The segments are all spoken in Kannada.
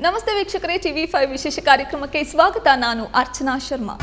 ನಮಸ್ತೆ ವೀಕ್ಷಕರೇ ಟಿವಿ ಫೈವ್ ವಿಶೇಷ ಕಾರ್ಯಕ್ರಮಕ್ಕೆ ಸ್ವಾಗತ ನಾನು Archana Sharma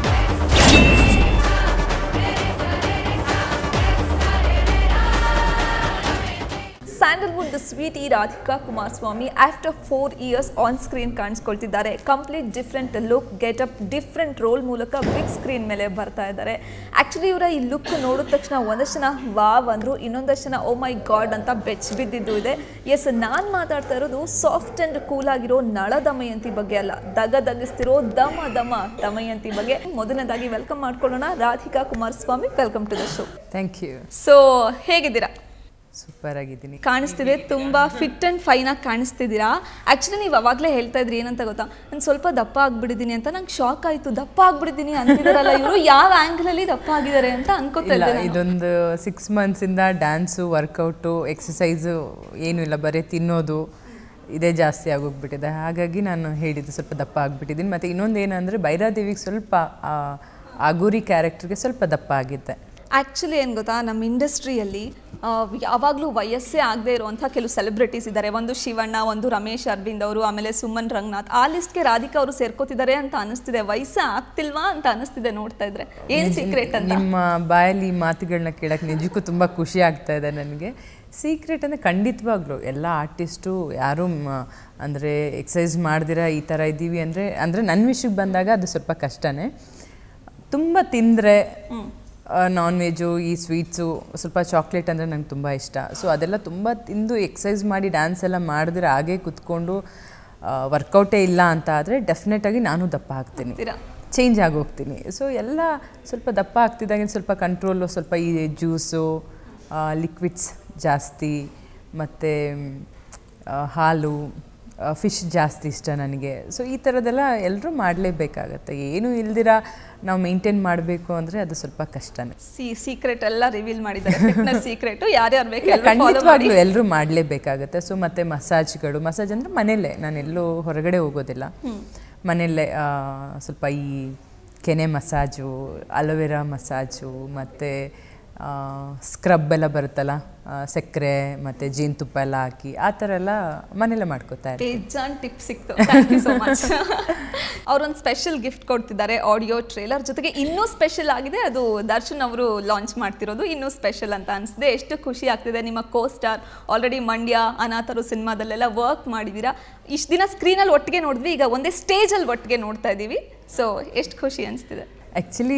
Sandalwood sweetie Radhika Kumaraswamy after four years on screen ಕಾಣಿಸ್ಕೊಳ್ತಿದ್ದಾರೆ complete different look getup different role ಮೂಲಕ ಬಿಗ್ ಸ್ಕ್ರೀನ್ ಮೇಲೆ ಬರ್ತಾ ಇದ್ದಾರೆ ಆ್ಯಕ್ಚುಲಿ ಇವರ ಈ ಲುಕ್ ನೋಡಿದ ತಕ್ಷಣ ಒಂದಷ್ಟು ಜನ ವಾವ್ ಅಂದರು ಇನ್ನೊಂದಷ್ಟು ಜನ ಓ ಮೈ ಗಾಡ್ ಅಂತ ಬೆಚ್ಚ ಬಿದ್ದಿದ್ದು ಇದೆ ಎಸ್ ನಾನು ಮಾತಾಡ್ತಾ ಇರೋದು ಸಾಫ್ಟ್ ಆ್ಯಂಡ್ ಕೂಲ್ ಆಗಿರೋ ನಳ ದಮಯಂತಿ ಬಗ್ಗೆ ಅಲ್ಲ ದಗ ದಗಿಸ್ತಿರೋ ದಮ ದಮ ದಮಯಂತಿ ಬಗ್ಗೆ ಮೊದಲನೇದಾಗಿ ವೆಲ್ಕಮ್ ಮಾಡ್ಕೊಳ್ಳೋಣ Radhika Kumaraswamy welcome to the show thank you so ಹೇಗಿದ್ದೀರಾ ಸೂಪರ್ ಆಗಿದ್ದೀನಿ ಕಾಣಿಸ್ತಿದೆ ತುಂಬ ಫಿಟ್ ಆ್ಯಂಡ್ ಫೈನಾಗಿ ಕಾಣಿಸ್ತಿದ್ದೀರಾ ಆ್ಯಕ್ಚುಲಿ ನೀವು ಅವಾಗಲೇ ಹೇಳ್ತಾ ಇದ್ರಿ ಏನಂತ ಗೊತ್ತಾ ನಾನು ಸ್ವಲ್ಪ ದಪ್ಪ ಆಗ್ಬಿಟ್ಟಿದ್ದೀನಿ ಅಂತ ನಂಗೆ ಶಾಕ್ ಆಯಿತು ದಪ್ಪ ಆಗ್ಬಿಟ್ಟಿದ್ದೀನಿ ಅಂತಿದಾರಲ್ಲ ಇವರು ಯಾವ ಆ್ಯಂಗಲಲ್ಲಿ ದಪ್ಪ ಆಗಿದ್ದಾರೆ ಅಂತ ಅನ್ಕೋತಾ ಇಲ್ಲ ಇದ್ದೆ ನಾನು. ಇದೊಂದು ಸಿಕ್ಸ್ ಮಂತ್ಸಿಂದ ಡ್ಯಾನ್ಸು ವರ್ಕೌಟು ಎಕ್ಸಸೈಸು ಏನೂ ಇಲ್ಲ ಬರೀ ತಿನ್ನೋದು ಇದೇ ಜಾಸ್ತಿ ಆಗೋಗ್ಬಿಟ್ಟಿದೆ ಹಾಗಾಗಿ ನಾನು ಹೇಳಿದ್ದು ಸ್ವಲ್ಪ ದಪ್ಪ ಆಗಿಬಿಟ್ಟಿದ್ದೀನಿ ಮತ್ತು ಇನ್ನೊಂದು ಏನಂದರೆ ಬೈರಾದೇವಿಗೆ ಸ್ವಲ್ಪ ಆ, ಆಗೂರಿ ಕ್ಯಾರೆಕ್ಟರ್ಗೆ ಸ್ವಲ್ಪ ದಪ್ಪ ಆಗಿದ್ದೆ ಆ್ಯಕ್ಚುಲಿ ಏನು ಗೊತ್ತಾ ನಮ್ಮ ಇಂಡಸ್ಟ್ರಿಯಲ್ಲಿ ಯಾವಾಗಲೂ ವಯಸ್ಸೇ ಆಗದೆ ಇರುವಂಥ ಕೆಲವು ಸೆಲೆಬ್ರಿಟೀಸ್ ಇದ್ದಾರೆ ಒಂದು ಶಿವಣ್ಣ ಒಂದು ರಮೇಶ್ ಅರವಿಂದ್ ಅವರು ಆಮೇಲೆ ಸುಮನ್ ರಂಗನಾಥ್ ಆ ಲಿಸ್ಟ್ಗೆ ರಾಧಿಕಾ ಅವರು ಸೇರ್ಕೋತಿದ್ದಾರೆ ಅಂತ ಅನಿಸ್ತಿದೆ ವಯಸ್ಸೇ ಆಗ್ತಿಲ್ವಾ ಅಂತ ಅನಿಸ್ತಿದೆ ನೋಡ್ತಾ ಇದ್ರೆ ಏನು ಸೀಕ್ರೆಟ್ ಅಂತ ನಿಮ್ಮ ಬಾಯಲ್ಲಿ ಈ ಮಾತುಗಳನ್ನ ಕೇಳಕ್ಕೆ ನಿಜಕ್ಕೂ ತುಂಬ ಖುಷಿ ಆಗ್ತಾ ಇದೆ ನನಗೆ ಸೀಕ್ರೆಟ್ ಅಂದರೆ ಖಂಡಿತವಾಗ್ಲೂ ಎಲ್ಲ ಆರ್ಟಿಸ್ಟು ಯಾರೂ ಅಂದರೆ ಎಕ್ಸಸೈಸ್ ಮಾಡ್ದಿರ ಈ ಥರ ಇದ್ದೀವಿ ಅಂದರೆ ಅಂದರೆ ನನ್ನ ವಿಷಯಕ್ಕೆ ಬಂದಾಗ ಅದು ಸ್ವಲ್ಪ ಕಷ್ಟನೇ ತುಂಬ ತಿಂದರೆ ನಾನ್ ವೆಜ್ಜು ಈ ಸ್ವೀಟ್ಸು ಸ್ವಲ್ಪ ಚಾಕ್ಲೇಟ್ ಅಂದರೆ ನಂಗೆ ತುಂಬ ಇಷ್ಟ ಸೊ ಅದೆಲ್ಲ ತುಂಬ ತಿಂದು ಎಕ್ಸಸೈಸ್ ಮಾಡಿ ಡ್ಯಾನ್ಸ್ ಎಲ್ಲ ಮಾಡಿದ್ರೆ ಹಾಗೆ ಕುತ್ಕೊಂಡು ವರ್ಕೌಟೇ ಇಲ್ಲ ಅಂತ ಆದರೆ ಡೆಫಿನೆಟಾಗಿ ನಾನು ದಪ್ಪ ಆಗ್ತೀನಿ ಅಂತೀರಾ ಚೇಂಜ್ ಆಗೋಗ್ತೀನಿ ಸೊ ಎಲ್ಲ ಸ್ವಲ್ಪ ದಪ್ಪ ಆಗ್ತಿದ್ದಾಗ ಸ್ವಲ್ಪ ಕಂಟ್ರೋಲು ಸ್ವಲ್ಪ ಈ ಜ್ಯೂಸು ಲಿಕ್ವಿಡ್ಸ್ ಜಾಸ್ತಿ ಮತ್ತು ಹಾಲು ಫಿಶ್ ಜಾಸ್ತಿ ಇಷ್ಟ ನನಗೆ ಸೊ ಈ ಥರದ್ದೆಲ್ಲ ಎಲ್ಲರೂ ಮಾಡಲೇಬೇಕಾಗತ್ತೆ ಏನು ಇಲ್ದಿರ ನಾವು ಮೇಂಟೈನ್ ಮಾಡಬೇಕು ಅಂದರೆ ಅದು ಸ್ವಲ್ಪ ಕಷ್ಟನೇ ಸಿ ಸೀಕ್ರೆಟ್ ಎಲ್ಲ ರಿವೀಲ್ ಮಾಡಿದ್ದಾರೆ ಫಿಟ್ನೆಸ್ ಸೀಕ್ರೆಟ್ ಯಾರ್ಯಾರು ಬೇಕು ಎಲ್ಲರೂ follow ಮಾಡಿ ಖಂಡಿತವಾಗ್ಲೂ ಎಲ್ಲರೂ ಮಾಡಲೇಬೇಕಾಗತ್ತೆ ಸೊ ಮತ್ತು ಮಸಾಜ್ಗಳು ಮಸಾಜ್ ಅಂದರೆ ಮನೆಯಲ್ಲೇ ನಾನು ಎಲ್ಲೂ ಹೊರಗಡೆ ಹೋಗೋದಿಲ್ಲ ಮನೆಯಲ್ಲೇ ಆ, ಸ್ವಲ್ಪ ಈ ಕೆನೆ ಮಸಾಜು ಅಲೋವೆರಾ ಮಸಾಜು ಮತ್ತು ಸ್ಕ್ರಬ್ ಎಲ್ಲ ಬರುತ್ತಲ್ಲ ಆ, ಸಕ್ಕರೆ ಮತ್ತು ಜೇನುತುಪ್ಪ ಎಲ್ಲ ಹಾಕಿ ಆ ಥರ ಎಲ್ಲ ಮನೆಯಲ್ಲೇ ಮಾಡ್ಕೋತಾ ಇರ್ತೀನಿ ಬೇಜಾನ್ ಟಿಪ್ ಸಿಕ್ತು ಥ್ಯಾಂಕ್ ಯು ಸೊ ಮಚ್ ಅವರೊಂದು ಸ್ಪೆಷಲ್ ಗಿಫ್ಟ್ ಕೊಡ್ತಿದ್ದಾರೆ ಆಡಿಯೋ ಟ್ರೇಲರ್ ಜೊತೆಗೆ ಇನ್ನೂ ಸ್ಪೆಷಲ್ ಆಗಿದೆ ಅದು ದರ್ಶನ್ ಅವರು ಲಾಂಚ್ ಮಾಡ್ತಿರೋದು ಇನ್ನೂ ಸ್ಪೆಷಲ್ ಅಂತ ಅನಿಸಿದೆ ಎಷ್ಟು ಖುಷಿ ಆಗ್ತಿದೆ ನಿಮ್ಮ ಕೋ ಸ್ಟಾರ್ ಆಲ್ರೆಡಿ ಮಂಡ್ಯ ಅನಾಥರು ಸಿನಿಮಾದಲ್ಲೆಲ್ಲ ವರ್ಕ್ ಮಾಡಿದ್ದೀರಾ ಇಷ್ಟು ದಿನ ಸ್ಕ್ರೀನಲ್ಲಿ ಒಟ್ಟಿಗೆ ನೋಡಿದ್ವಿ ಈಗ ಒಂದೇ ಸ್ಟೇಜಲ್ಲಿ ಒಟ್ಟಿಗೆ ನೋಡ್ತಾ ಇದ್ದೀವಿ ಸೊ ಎಷ್ಟು ಖುಷಿ ಅನಿಸ್ತಿದೆ ಆ್ಯಕ್ಚುಲಿ